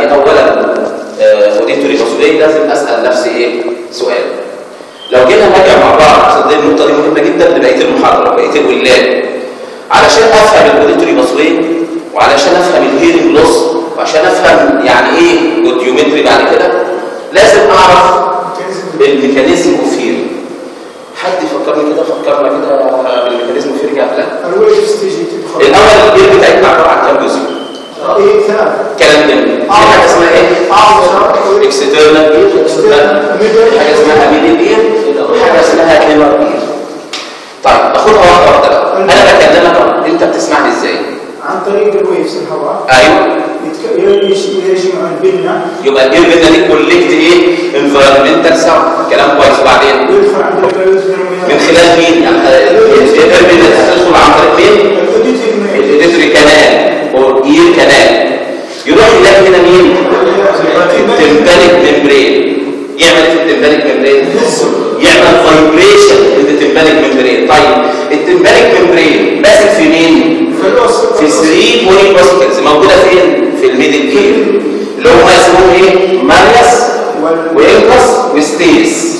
يعني اولا اوديتوري باسوي لازم اسال نفسي ايه سؤال لو جينا نراجع مع بعض دي النقطه دي مهمه جدا لبقيه المحاضره بقيه الولاد علشان افهم الاوديتوري باسوي وعلشان افهم الهيرنج لوس وعشان افهم يعني ايه اوديومتري بعد كده لازم اعرف الميكانيزم اوف هيرنج حد يفكرني كده فكرنا كده بالميكانيزم اوف هيرنج قبل الويف ستيج تدخل الاول البير بتاعتنا عباره عن كام جزء ايه ثلاث كلام جميل في حاجه اسمها ايه اكسترنال اير حاجه اسمها ميدل اير وحاجه اسمها انر اير طيب باخدها واحده واحده بقى انا بكلمك انت بتسمعني ازاي عن طريق الويفز الهواء ايوه يتك- يش- يجمع بيننا يبقى الاير بدنا دي كولكت ايه انفيرمنتال ساوند كلام كويس وبعدين ويدخل عند من خلال مين يعني الاير بدنا تدخل عن طريق مين الاديتوري كانال او اير كانال يروح يلاقي هنا مين التمبانيك ممبرين يعمل في التمبانيك ممبرين يعمل فايبريشن التمبانيك ممبرين طيب التمبانيك ممبرين ماسك في مين في 3 بوينت باسكلز موجوده فين في الميدل اير اللي هم اسمهم ايه ماريس وانكس وستيس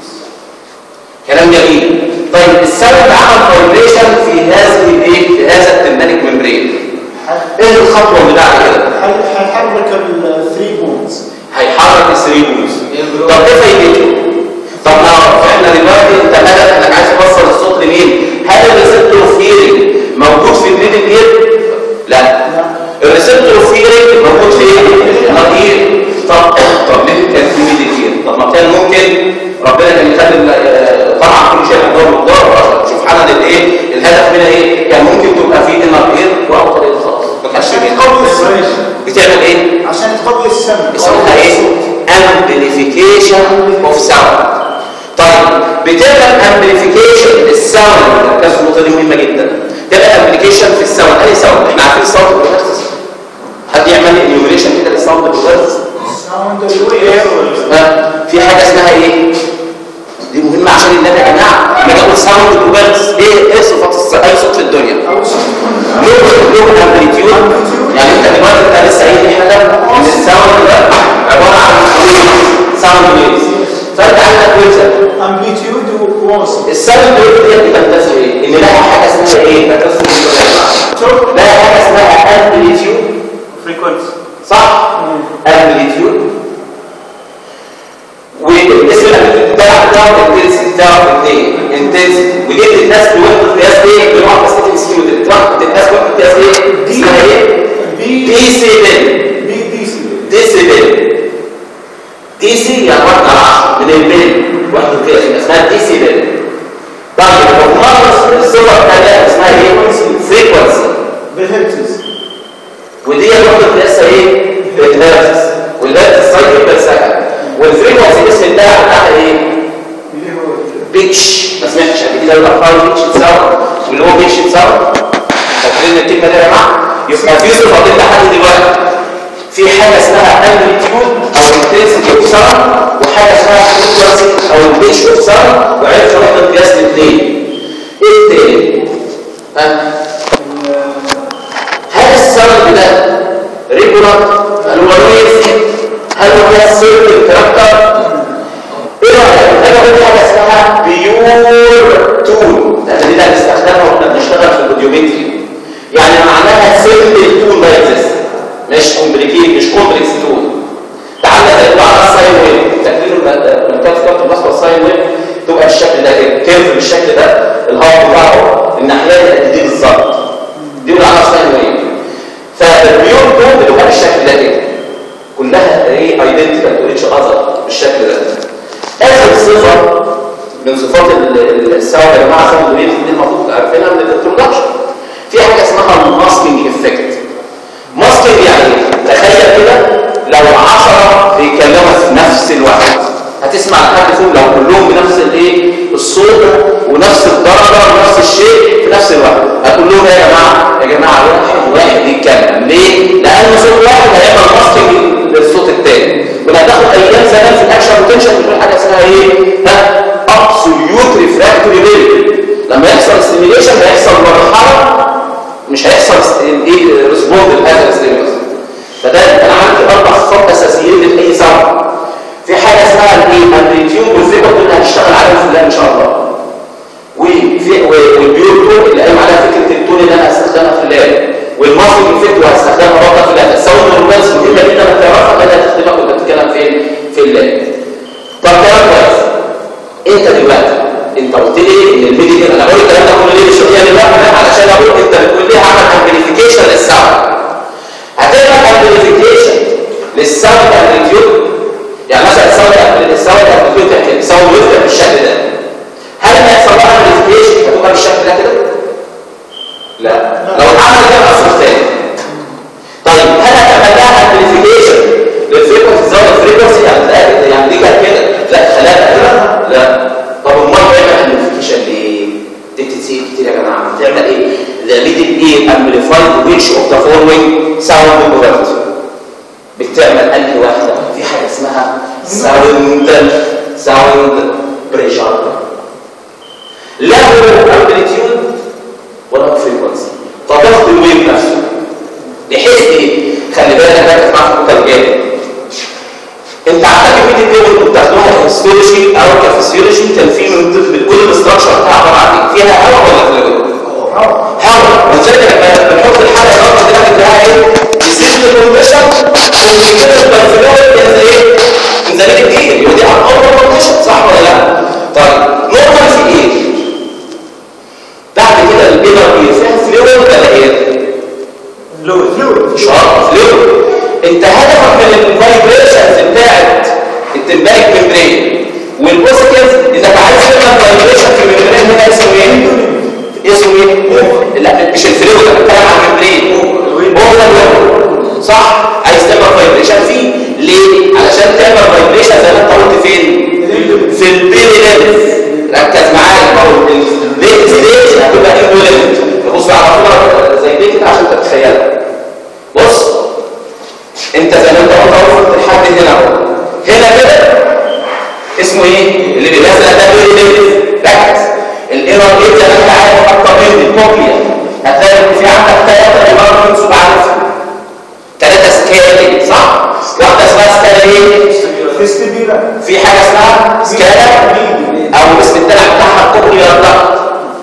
كلام جميل طيب السبب عمل فايبريشن في هذه الايه في هذا التمبانيك ممبرين ايه الخطوه اللي بعد كده هيحرك الثري بونز هيحرك السريبوس طب ايه فايدته طب ما احنا دلوقتي انت هدف انك عايز توصل الصوت لمين هل الريسبتور اوف هيرنج موجود في الميدل اير لا الريسبتور اوف هيرنج موجود في الاير طب طب ليه كان في ميدل اير طب ما كان ممكن ربنا كان يخلي ال- طبعا كل شيء عندهم مقدار سبحان الله ايه الهدف منها ايه كان ممكن تبقى في انر اير واوتر اير خالص ما كانش عشان فيه تقوي السمع بتعمل ايه عشان تقوي السمع اسمها ايه amplification of sound طيب بتعمل amplification الساوند ركزوا النقطه دي مهمه جدا تعمل amplification في الساوند اي ساوند احنا عارفين الساوند بالريفرس حد يعمل انيوميريشن كده للساوند بالريفرس ساوند الويف ها في حاجه اسمها ايه دي مهمه عشان النبي يا جماعه لما اقول ساوند بالريفرس ايه ايه صفات الص- اي صوت في الدنيا او صوت له له امبليتيود يعني انت دلوقتي انت لسه قايل لي حاجه ان الساوند ده عباره عن ساوند ويفز فانت عندك ويفز امبليتيود ووسط الساوند ويف دي بتمتاز ايه؟ ان لها حاجه اسمها ايه؟ بتمتاز لها حاجه اسمها امبليتيود فريكونسي صح؟ امبليتيود والاسم الامبليتيود بتاعه بتاعه الانتنسيتي بتاعه اثنين انتنسيتي ودي الناس بوحده قياس ايه؟ بنوع بس سكيم دي الناس بوحده قياس ايه؟ اسمها ايه؟ بي دي سي بن بي دي سي ديسيبل دي سي يعني واحدة على عشرة من البن واحدة قياس اسمها ديسيبل طيب ومرة الصفة الثانية اسمها ايه؟ فريكونسي بالهرتز ودي واحدة قياسها ايه؟ الهرتز والهرتز سايكل بير سكند والفريكونسي الاسم بتاعها بتاعها ايه؟ اللي هو بيتش ما سمعتش قبل كده الارقام بيتش تساوي واللي هو بيتش تساوي فاكرين الكلمه دي يا جماعه يبقى في صفاتين لحد دلوقتي في حاجه اسمها امبليتيود او انتنسيتي اوف ساوند وحاجه اسمها فريكونسي او البيتش اوف ساوند وعرفنا نقطه قياس الاثنين ايه التاني؟ ها؟ هل الساوند ده ريجولار؟ هل هو نويزي؟ هل هو سيركل كاركتر؟ ايه رايك انا قلت حاجه اسمها بيور تول لان دي هنستخدمها واحنا بنشتغل في الاوديومتري يعني معناها سيمبل تول لا اكزيست مش كومبليكيت مش كومبلكس تول تعالى زي بعض الساين ويف تقريبا لما كانت كانت البصمه الساين ويف تبقى بالشكل ده كده كيرف بالشكل ده الهواء بتاعه الناحيه قد ايه بالظبط دي معناها ساين ويف فالبيور تول بتبقى بالشكل ده كده كلها ايه ايدنتيكال تو اتش اذر بالشكل ده اخر صفه من صفات ال- الساوند يا جماعه ساوند ويف دي المفروض عارفينها من الانترودكشن في حاجه اسمها الماسكينج افكت ماسكينج يعني ايه؟ تخيل كده لو 10 بيتكلموا في نفس الوقت هتسمع حد فيهم لو كلهم بنفس الايه الصوت ونفس الدرجه ونفس الشيء في نفس الوقت هتقول لهم يا جماعه يا جماعه واحد واحد يتكلم ليه؟ لان صوت واحد هيعمل ماسكينج للصوت الثاني وهتاخد ايام زمان في الاكشن بوتنشال بتقول حاجه اسمها ايه؟ ها ابسوليوت ريفراكتوري ريت لما يحصل ستيميليشن هيحصل مرحله مش هيحصل ايه ريسبوند لهذا الستيميليشن فده انا عندي اربع صفات في حاجه اسمها الايه الريتيوب والفيبر اللي هنشتغل عليها في اللاب ان شاء الله وفي والبيور تون اللي قايم عليها فكره التون اللي انا هستخدمها في اللاب والماسك افكت وهستخدمها برضه في اللاب الساوند نورمالز مهمه جدا انك تعرفها بدل تستخدمها وانت بتتكلم فين في اللاب طب كلام كويس انت دلوقتي انت قلت لي ان الميديكال انا بقول الكلام ده كله ليه مش يعني بقى علشان اقول انت بتقول لي هعمل امبليفيكيشن للساوند هتعمل امبليفيكيشن للساوند امبليتيود يعني مثلا الساوند الساوند امبليتيود كده الساوند يفتح بالشكل ده هل ما يحصل لها امبليفيكيشن هتبقى بالشكل ده كده؟ لا لو اتعمل كده اصل تاني طيب هل هتعمل لها امبليفيكيشن للفريكونسي زود الفريكونسي يعني ده يعني دي كانت كده لا خلاها كده لا طب امال بيعمل امبليفيكيشن ليه؟ دي بتتسيب كتير يا جماعه بتعمل ايه؟ the leading ear amplified which of the following sound product بتعمل انهي واحده في حاجه اسمها sound sound pressure له amplitude ولا frequency فضغط الويف نفسه بحيث ايه خلي بالك ده كانت معاك مترجمه انت عندك الميدي تيبل كنت بتاخدوها كفسيولوجي او كفسيولوجي كان في من ضمن كل الاستراكشر بتاعها عباره عن ايه؟ فيها هواء ولا فلويد؟ هواء ولذلك لما بنحط الحاجه الارض دي بتلاقيها ايه؟ يزيد الكومبريشن ويكتب الفلويد ينزل ايه؟ ينزل الجيل يبقى دي اول كومبريشن صح ولا لا؟ طيب نقطه في ايه؟ بعد كده البيضه دي فيها فلويد ولا ايه؟ فلويد فلويد شرط فلويد انت هدفك من الفايبريشنز بتاعت التمبارك ممبرين والبوزيتيف انك عايز تعمل فايبريشن في الممبرين هنا اسمه ايه؟ اسمه ايه؟ لا مش الفلويد انا بتكلم عن الممبرين هو ده الفلويد صح؟ عايز تعمل فايبريشن فيه ليه؟ علشان تعمل فايبريشن زي ما انت قلت فين؟ في البيري لينز ركز معايا ما هو البيت ستيج هتبقى اندولنت بص على صوره زي دي كده عشان تتخيلها بص انت زي ما انت قلت اهو وصلت لحد هنا اهو هنا كده اسمه ايه اللي بينزل ده بيقول ايه ركز الايرور ايه زي ما انت عارف حتى بين الكوبيا هتلاقي ان في عندك ثلاثه ايرور منسوب عارف ثلاثه سكيل صح واحده اسمها سكيل ايه فيستيبيولا في حاجه اسمها سكالا او الاسم الدلع بتاعها كوبيا ضغط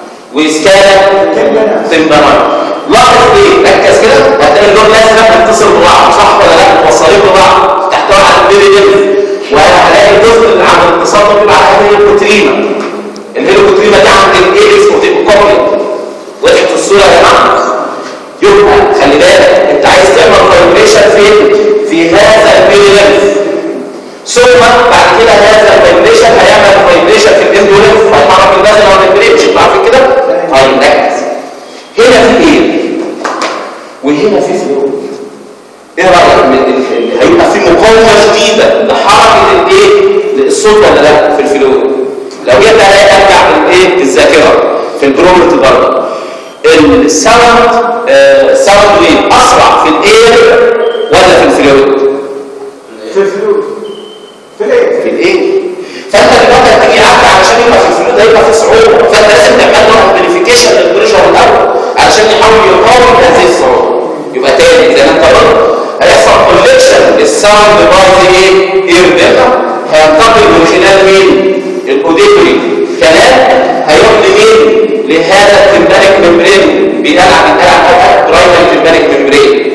وسكالا تمبران لاحظ ايه ركز كده هتلاقي اللون الازرق متصل ببعض صح ولا لا متوصلين ببعض تحتوي على البيبي جلد وهلاقي الجزء اللي عند الاتصال ده بيبقى على الهيلوكوتريما الهيلوكوتريما دي عند الايركس وتبقى وضحت الصوره يا جماعه يبقى خلي بالك انت عايز تعمل فايبريشن فين في هذا البيبي جلد ثم بعد كده هذا الفايبريشن هيعمل فايبريشن في الاندولينف هيحرك البازل او البريتش عارفين كده؟ طيب ركز هنا في ايه وهنا في فلويد ايه رايك من ال- هيبقى في مقاومه شديده لحركه الايه الصوت ولا لا في الفلويد لو جيت الاقي ارجع للايه الذاكره في البرومت برضه الساوند آه، الساوند ويف اسرع في الاير ولا في الفلويد في الفلويد في الايه في الايه فانت دلوقتي هتيجي قاعد علشان يبقى في الفلويد هيبقى في صعوبه فانت لازم تعمل له امبليفيكيشن للبريشر الاول علشان يحاول يقاوم هذه الصعوبه يبقى تاني زي ما انت قلت هيحصل كولكشن للساوند باي ايه اير هينتقل من خلال مين الاوديتوري كلام هيروح لمين لهذا التمبارك ممبرين بيقال عن القلع برايمري تمبارك ممبرين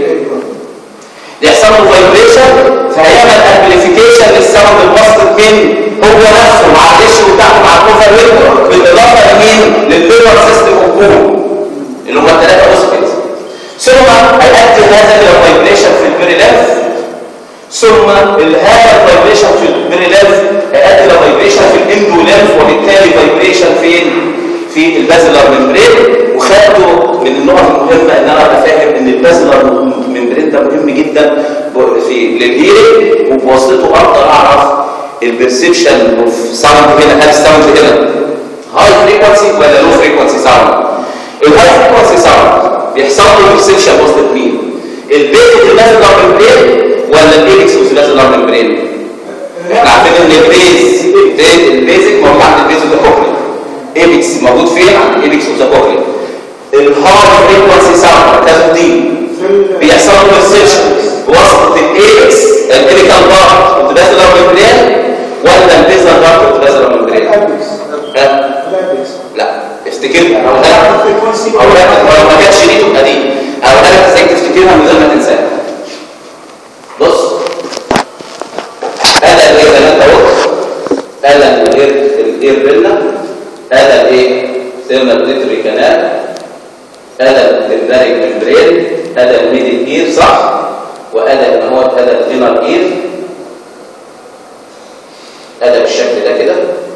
يحصل له فايبريشن فهيعمل امبليفيكيشن للساوند الوسط من هو نفسه مع الدش بتاعته مع الكوفر ويندو بالاضافه لمين للبيور سيستم اوف اللي هم الثلاثه اوسبيت ثم هيؤدي هذا الى فايبريشن في البريلاف ثم هذا الفايبريشن في البريلاف هيؤدي الى فايبريشن في الاندولاف وبالتالي فايبريشن فين في البازلر ممبرين وخدته من النقط المهمه ان انا ابقى فاهم ان البازلر ممبرين ده مهم جدا في للهيرنج وبواسطته اقدر اعرف البرسبشن اوف ساوند هنا هل الساوند هنا هاي فريكونسي ولا لو فريكونسي ساوند الهاي فريكونسي ساوند بيحصل له برسبشن وسط مين البيزك البازلر ممبرين ولا الايبكس اوف البازلر ممبرين احنا عارفين ان البيز البيزك موجود عند البيز اوف ذا ايبكس موجود فين عند الايبكس اوف ذا كوكلي الهاي فريكونسي ساوند مركزه دي بيحصل له برسبشن وسط الايبكس الكليكال بارت والبازلر ممبرين ولا البيزا برضه بلازر ممبرين الابكس ها؟ الابكس لا افتكرها او لا الفريكونسي او لا لو ما كانتش دي تبقى دي او لا ازاي تفتكرها من غير ما تنساها بص هذا الايه زي ما انت قلت هذا الاير الاير بيلا هذا الايه سيرنا بليتري كانال هذا الدارك ممبرين هذا الميدل اير صح وهذا ان هو هذا الانر اير هذا بالشكل ده كده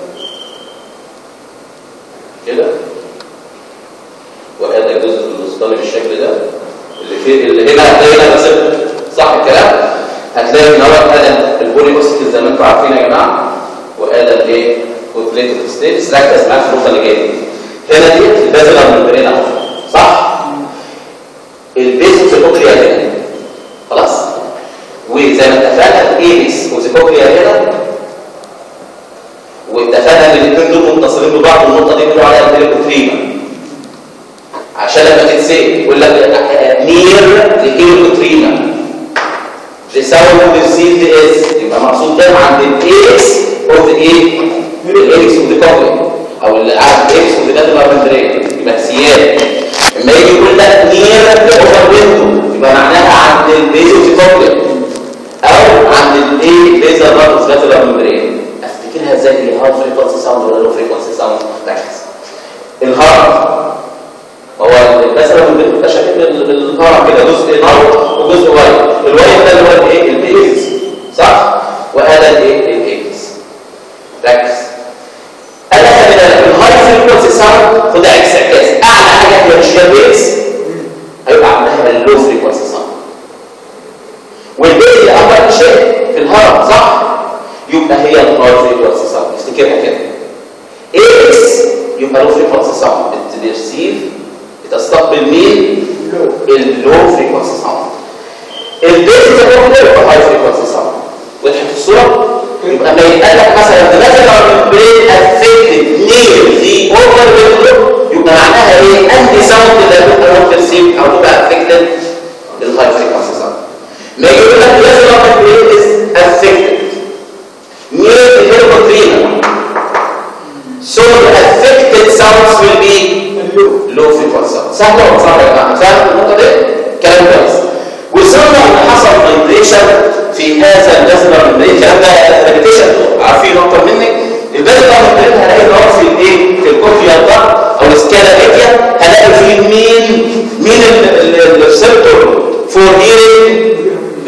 كده وهذا الجزء الوسطاني بالشكل ده اللي فيه اللي هنا هتلاقي هنا بس صح الكلام هتلاقي ان هو هذا البولي اوسيكل زي ما انتم عارفين يا جماعه وهذا الايه كوتليتيف ستيتس ركز معايا في النقطه اللي جايه دي هنا دي البازلر ممبرين اهو صح البيزوس الكوكليا هنا خلاص وزي ما اتفقنا الايبس والكوكليا هنا واتفقنا ان الاثنين دول متصلين ببعض والنقطه دي بيقولوا عليها الهيليكوتريما عشان لما تتسال يقول لك نير الهيليكوتريما the sound received is يبقى مقصود ده عند الاكس اوف ايه الاكس اوف ذا كوبلينج او اللي عند الاكس اوف ذا داتما ممبرين يبقى سياد لما يجي يقول لك نير الاوفر ويندو يبقى معناها عند البيز اوف ذا كوبلينج او عند الايه ليزر رابط داتما ممبرين افتكرها ازاي هي هاي فريكونسي ساوند ولا لو فريكونسي ساوند ركز الهارت هو مثلا بيبقى شكل الهرم كده جزء نار وجزء وايت الوايت ده اللي هو الايه الاكس صح وهذا الايه الاكس ركز انا هنا الهاي فريكونسي ساوند خد اكس اعكاس اعلى حاجه هي مش هي الاكس هيبقى عندها اللو فريكونسي ساوند والبيت اللي اول شيء في الهرم صح يبقى هي الهاي فريكونسي ساوند افتكرها كده اكس يبقى لو فريكونسي ساوند بترسيف بتستقبل مين اللو فريكونسي ساوند البيز ده يبقى هاي فريكونسي ساوند وضحت الصوره يبقى ما يتقال لك مثلا ده مثلا البرين افكتد نير ذي اوفر ويندو يبقى معناها ايه انهي ساوند اللي تبقى نوت ريسيف او تبقى افكتد الهاي فريكونسي ساوند ما يقول لك لازم البرين از افكتد نير الهيلوكوترينا so the affected sounds will be low frequency sound سهله ولا صعبه يا جماعه سهله النقطه دي كلام كويس وصلنا ان حصل فايبريشن في هذا الجزر الممبرين الكلام ده ريبيتيشن عارفين اكتر منك البازل ده ممبرين هلاقي ان هو في الايه في الكوكليا ده او السكالا ميديا هلاقي فيه مين مين الريسبتور فور هيرنج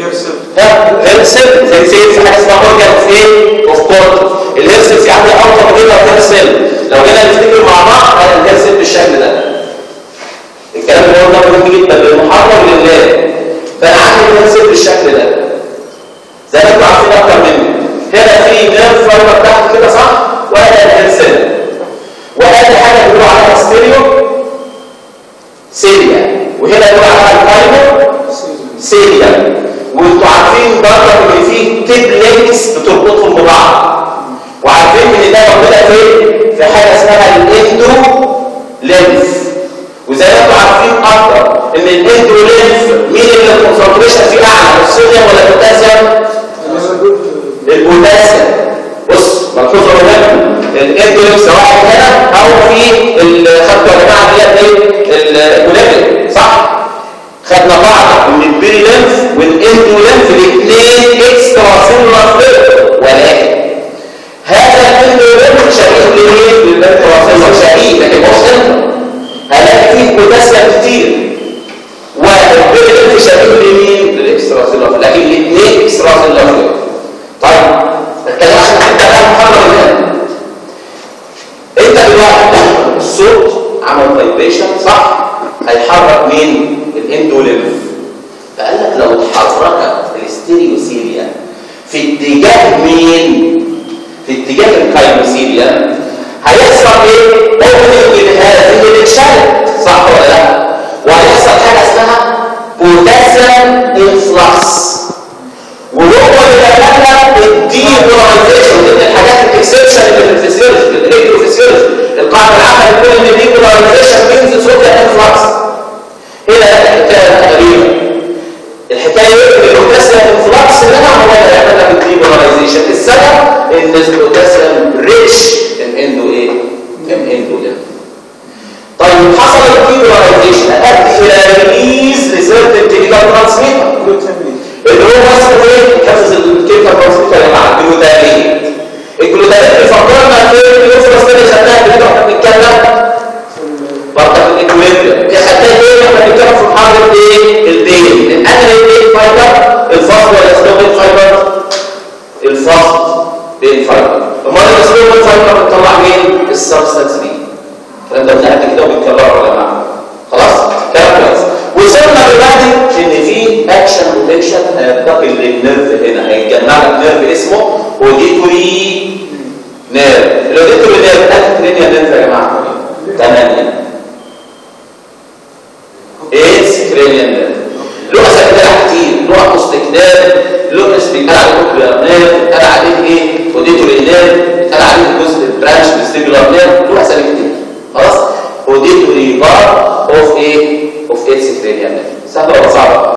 هيرسل زي سيل في حاجه اسمها اورجان اوف ايه اوف كورت الهيرسل في عندي اوتر كده هيرسل لو جينا نفتكر مع بعض هذا الهيرسل بالشكل ده الكلام اللي هو ده مهم جدا للمحاضره ولله فانا عندي الهيرسل بالشكل ده زي ما انتم عارفين اكتر مني هنا في نيرف فايبر تحت كده صح وهذا الهيرسل وهذه حاجه بيقولوا عليها ستيريو سيريا وهنا بيقولوا عليها الفايبر سيريا وانتوا عارفين برضه ان في تيب لينكس بتربطهم ببعض وعارفين ان ده موجوده فين في حاجه اسمها الاندو لينف وزي ما انتوا عارفين اكتر ان الاندو لينف مين اللي الكونسنتريشن فيه اعلى الصوديوم ولا البوتاسيوم البوتاسيوم بص ملحوظه مهمه الاندو لينف سواء هنا او في خدتوا يا جماعه ديت ايه الكولابين صح خدنا بعض من البيري لينف والاندو لينف الاثنين اكسترا سيلولار فلويد ولكن هذا الاندو لينف شبيه لمين؟ للانترا سيلولار شبيه لكن هو سيلولار هلاقي فيه بوتاسيوم كتير والبيري لينف شبيه لمين؟ للاكسترا سيلولار لكن الاثنين اكسترا سيلولار فلويد طيب الكلام عشان انت بقى محرر هنا انت دلوقتي الصوت عمل فايبريشن صح؟ هيحرك مين؟ الاندوليمف فقال لك لو اتحركت الستيريوسيليا في اتجاه مين في اتجاه الكاينوسيليا هيحصل ايه اوبننج لهذه الانشاء صح ولا لا وهيحصل حاجه اسمها بوتاسيوم انفلكس وهو اللي خلى الديبولايزيشن من الحاجات الاكسبشن اللي في الفسيولوجي في الالكتروفيسيولوجي القاعده العامه بتقول ان الديبولايزيشن مينز صوتيوم انفلكس هنا الحكايه غريبه الحكايه ان البوتاسيوم انفلكس هنا هو اللي لك الديبولاريزيشن السبب ان البوتاسيوم ريتش ان اندو ايه؟ ان اندو ده طيب حصل الديبولاريزيشن ادى الى ريليز لسيرتن كيميكال ترانسميتر جلوتامين اللي هو اسمه ايه؟ كبسه الكيميكال ترانسميتر يا جماعه الجلوتامين الجلوتامين بيفكرنا في اليوفرس اللي خدناها كده واحنا بنتكلم برضه في الاكويبمنت دي خدناها ايه واحنا بنتكلم في محاضره ايه؟ الدين من انهي الدين فايبر؟ الفصل ولا سلوبين فايبر؟ الفصل بين فايبر امال السلوبين فايبر بتطلع مين؟ السبستانس دي الكلام ده بنحكي كده وبيتكرروا يا جماعه خلاص؟ كلام كويس وصلنا دلوقتي ان في اكشن بوتنشال هينتقل للنيرف هنا هيتجمع لك نيرف اسمه اوديتوري نيرف الاوديتوري نيرف ده كرينيا نيرف يا جماعه 8 ايه سكرينيال نيرف له اسئله كتير له استخدام له اسم بيتقال عليه كوكلير نيرف بيتقال عليه ايه اوديتوري نيرف بيتقال عليه جزء برانش فيستيبولار نيرف له اسئله كتير خلاص اوديتوري بار اوف ايه اوف ايه سكرينيال نيرف سهله ولا صعبه